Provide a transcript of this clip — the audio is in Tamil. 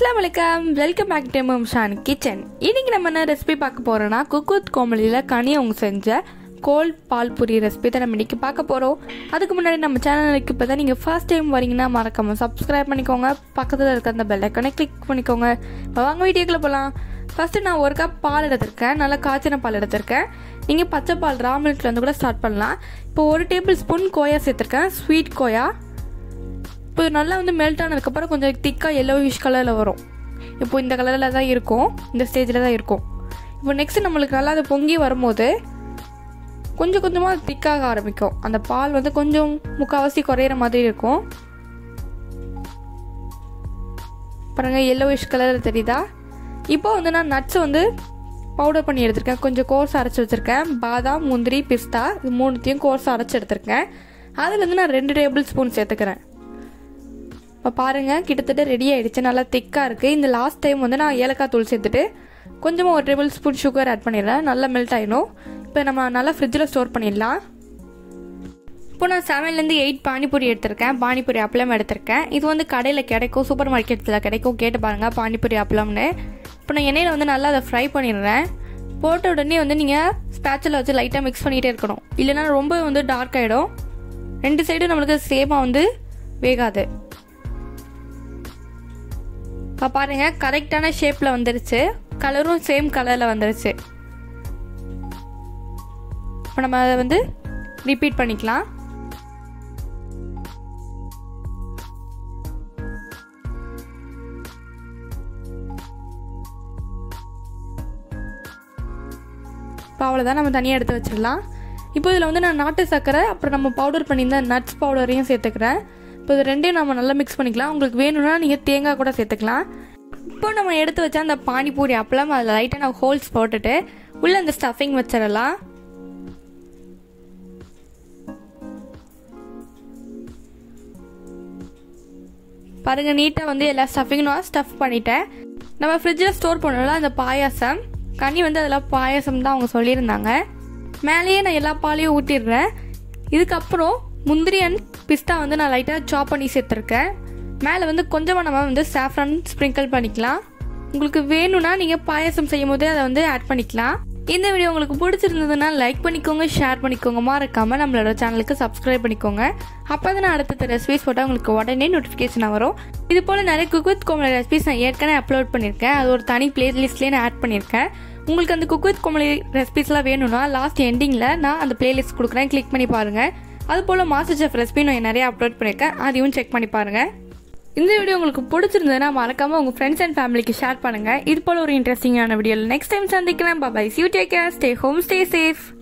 அஸ்லாம் வலைக்கம் வெல்கம் பேக் டு மம்ஷான் கிச்சன் இன்னைக்கு நம்ம என்ன ரெசிபி பார்க்க போறோம்னா குக்குத் கோமலியில் கனி அவங்க செஞ்ச கோல் பால் பூரி ரெசிபி தான் நம்ம இன்னைக்கு பார்க்க போகிறோம் அதுக்கு முன்னாடி நம்ம சேனலுக்கு இப்போ தான் நீங்கள் ஃபர்ஸ்ட் டைம் வரீங்கன்னா மறக்காம சப்ஸ்கிரைப் பண்ணிக்கோங்க பக்கத்தில் இருக்க அந்த பெல் ஐக்கனை கிளிக் பண்ணிக்கோங்க இப்போ வாங்க வீடியோக்குள்ள போகலாம் ஃபஸ்ட்டு நான் ஒரு கப் பால் எடுத்திருக்கேன் நல்லா காய்ச்சின பால் எடுத்திருக்கேன் நீங்கள் பச்சை பால் ரா மில்க்ல இருந்து கூட ஸ்டார்ட் பண்ணலாம் இப்போ ஒரு டேபிள் ஸ்பூன் கோயா சேர்த்துருக்கேன் ஸ்வீட் கோயா இப்போ இது நல்லா வந்து மெல்ட் ஆனதுக்கப்புறம் கொஞ்சம் திக்காக எல்லோவிஷ் கலரில் வரும் இப்போ இந்த கலரில் தான் இருக்கும் இந்த ஸ்டேஜில் தான் இருக்கும் இப்போ நெக்ஸ்ட் நம்மளுக்கு நல்லா அது பொங்கி வரும்போது கொஞ்சம் கொஞ்சமாக திக்காக ஆரம்பிக்கும் அந்த பால் வந்து கொஞ்சம் முக்கால்வாசி குறையிற மாதிரி இருக்கும் பாருங்க எல்லோவிஷ் கலர் தெரியுதா இப்போ வந்து நான் நட்ஸ் வந்து பவுடர் பண்ணி எடுத்திருக்கேன் கொஞ்சம் கோர்ஸ் அரைச்சி வச்சுருக்கேன் பாதாம் முந்திரி பிஸ்தா இது மூணுத்தையும் கோர்ஸ் அரைச்சி எடுத்திருக்கேன் அதுலேருந்து நான் ரெண்டு டேபிள் ஸ்பூன் சேர்த்துக்கிறேன் இப்போ பாருங்கள் கிட்டத்தட்ட ரெடி ஆயிடுச்சு நல்லா திக்காக இருக்குது இந்த லாஸ்ட் டைம் வந்து நான் ஏலக்காய் தூள் சேர்த்துட்டு கொஞ்சமாக ஒரு டேபிள் ஸ்பூன் சுகர் ஆட் பண்ணிடுறேன் நல்லா மெல்ட் ஆகிடும் இப்போ நம்ம நல்லா ஃப்ரிட்ஜில் ஸ்டோர் பண்ணிடலாம் இப்போ நான் செவன்லேருந்து எயிட் பானிபூரி எடுத்திருக்கேன் பானிபூரி அப்பளம் எடுத்திருக்கேன் இது வந்து கடையில் கிடைக்கும் சூப்பர் மார்க்கெட்டில் கிடைக்கும் கேட்டு பாருங்கள் பானிபூரி அப்பளம்னு இப்போ நான் எண்ணெயில் வந்து நல்லா அதை ஃப்ரை பண்ணிடுறேன் போட்ட உடனே வந்து நீங்கள் ஸ்பேச்சில் வச்சு லைட்டாக மிக்ஸ் பண்ணிகிட்டே இருக்கணும் இல்லைன்னா ரொம்ப வந்து டார்க் ஆகிடும் ரெண்டு சைடும் நம்மளுக்கு சேமாக வந்து வேகாது இப்போ பாருங்க கரெக்டான ஷேப்பில் வந்துருச்சு கலரும் சேம் கலரில் வந்துருச்சு இப்போ நம்ம அதை வந்து ரிப்பீட் பண்ணிக்கலாம் இப்போ அவ்வளோதான் நம்ம தனியாக எடுத்து வச்சிடலாம் இப்போ இதில் வந்து நான் நாட்டு சர்க்கரை அப்புறம் நம்ம பவுடர் பண்ணியிருந்த நட்ஸ் பவுடரையும் சேர்த்துக்கிறேன் இப்போ இது ரெண்டையும் நம்ம நல்லா மிக்ஸ் பண்ணிக்கலாம் உங்களுக்கு வேணும்னா நீங்கள் தேங்காய் கூட சேர்த்துக்கலாம் இப்போ நம்ம எடுத்து வச்ச அந்த பானிபூரி அப்பளம் அதில் லைட்டாக நான் ஹோல்ஸ் போட்டுட்டு உள்ளே அந்த ஸ்டஃபிங் வச்சிடலாம் பாருங்கள் நீட்டாக வந்து எல்லா ஸ்டஃபிங்கும் நான் ஸ்டஃப் பண்ணிட்டேன் நம்ம ஃப்ரிட்ஜில் ஸ்டோர் பண்ணல அந்த பாயாசம் கனி வந்து அதில் பாயாசம் தான் அவங்க சொல்லியிருந்தாங்க மேலேயே நான் எல்லா பாலையும் ஊற்றிடுறேன் இதுக்கப்புறம் முந்திரி அண்ட் பிஸ்தா வந்து நான் லைட்டாக சாப் பண்ணி சேர்த்துருக்கேன் மேலே வந்து கொஞ்சமாக நம்ம வந்து சாஃப்ரான் ஸ்ப்ரிங்கிள் பண்ணிக்கலாம் உங்களுக்கு வேணும்னா நீங்கள் பாயாசம் செய்யும் போதே அதை வந்து ஆட் பண்ணிக்கலாம் இந்த வீடியோ உங்களுக்கு பிடிச்சிருந்ததுன்னா லைக் பண்ணிக்கோங்க ஷேர் பண்ணிக்கோங்க மறக்காம நம்மளோட சேனலுக்கு சப்ஸ்கிரைப் பண்ணிக்கோங்க அப்போ தான் நான் அடுத்த ரெசிபிஸ் போட்டால் உங்களுக்கு உடனே நோட்டிஃபிகேஷன் வரும் இது போல் நிறைய குக் வித் கோமலை ரெசிபிஸ் நான் ஏற்கனவே அப்லோட் பண்ணியிருக்கேன் அது ஒரு தனி பிளேலிஸ்ட்லேயே நான் ஆட் பண்ணியிருக்கேன் உங்களுக்கு அந்த குக் வித் கோமலி ரெசிபிஸ்லாம் வேணும்னா லாஸ்ட் எண்டிங்கில் நான் அந்த பிளேலிஸ்ட் கொடுக்குறேன் கிளிக் பண்ணி பாருங்கள் அது போல் மாஸ்டர் செஃப் ரெசிபி நான் நிறைய அப்லோட் பண்ணியிருக்கேன் அதையும் செக் பண்ணி பாருங்கள் இந்த வீடியோ உங்களுக்கு பிடிச்சிருந்ததுன்னா மறக்காம உங்க ஃப்ரெண்ட்ஸ் அண்ட் ஃபேமிலிக்கு ஷேர் பண்ணுங்க இது போல ஒரு இன்ட்ரெஸ்டிங்கான வீடியோ நெக்ஸ்ட் டைம் சந்திக்கலாம் bye you take care stay home stay safe